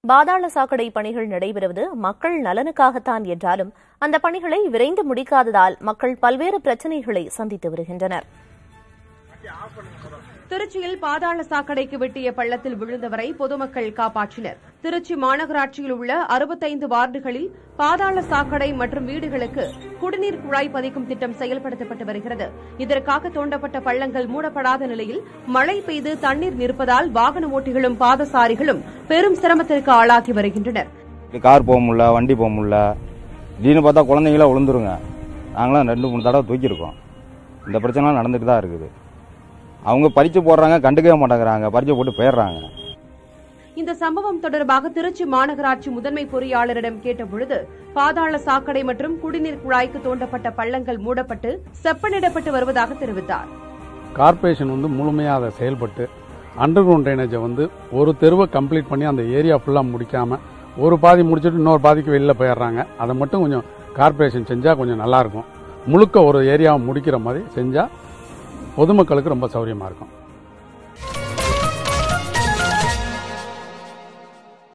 பாதாள சாக்கடை பணிகள் நடைபெறுவது மக்கள் நலனுக்காகத்தான் என்றாலும் அந்த பணிகளை விரைந்து முடிக்காததால் மக்கள் பல்வேறு பிரச்சினைகளை சந்தித்து வருகின்றனர் திருச்சியில் பாதாள சாக்கடைக்கு வெட்டிய பள்ளத்தில் விழுந்தவரை பொதுமக்கள் காப்பாற்றினர் திருச்சி மாநகராட்சியில் உள்ள அறுபத்தைந்து வார்டுகளில் பாதாள சாக்கடை மற்றும் வீடுகளுக்கு குடிநீர் குழாய் பதிக்கும் திட்டம் செயல்படுத்தப்பட்டு வருகிறது இதற்காக தோண்டப்பட்ட பள்ளங்கள் மூடப்படாத நிலையில் மழை பெய்து தண்ணீர் நிற்பதால் வாகன ஓட்டிகளும் பாதசாரிகளும் பெரும் சிரமத்திற்கு ஆளாகி வருகின்றனர் கார் போக முடியல வண்டி போக முடியல திடீர்னு பார்த்தா குழந்தைங்களா விழுந்துருங்க நாங்களாம் ரெண்டு மூணு தடவை தூக்கியிருக்கோம் இந்த பிரச்சனைலாம் நடந்துட்டு தான் இருக்குது அவங்க பறித்து போடுறாங்க கண்டுக்கவே மாட்டேங்கிறாங்க பறித்து போட்டு போயிடுறாங்க இந்த சம்பவம் தொடர்பாக திருச்சி மாநகராட்சி முதன்மை பொறியாளரிடம் கேட்டபொழுது பாதாள சாக்கடை மற்றும் குடிநீர் குழாய்க்கு தோண்டப்பட்ட பள்ளங்கள் மூடப்பட்டு செப்பனிடப்பட்டு வருவதாக தெரிவித்தார் கார்ப்பரேஷன் வந்து முழுமையாக அதை செயல்பட்டு அண்டர் கிரவுண்ட் ட்ரைனேஜை வந்து ஒரு தெருவை கம்ப்ளீட் பண்ணி அந்த ஏரியா ஃபுல்லாக முடிக்காம ஒரு பாதி முடிச்சுட்டு இன்னொரு பாதிக்கு வெளியில் போயிடுறாங்க அதை மட்டும் கொஞ்சம் கார்ப்பரேஷன் செஞ்சால் கொஞ்சம் நல்லாயிருக்கும் முழுக்க ஒரு ஏரியாவை முடிக்கிற மாதிரி செஞ்சால் பொதுமக்களுக்கு ரொம்ப சௌரியமாக இருக்கும்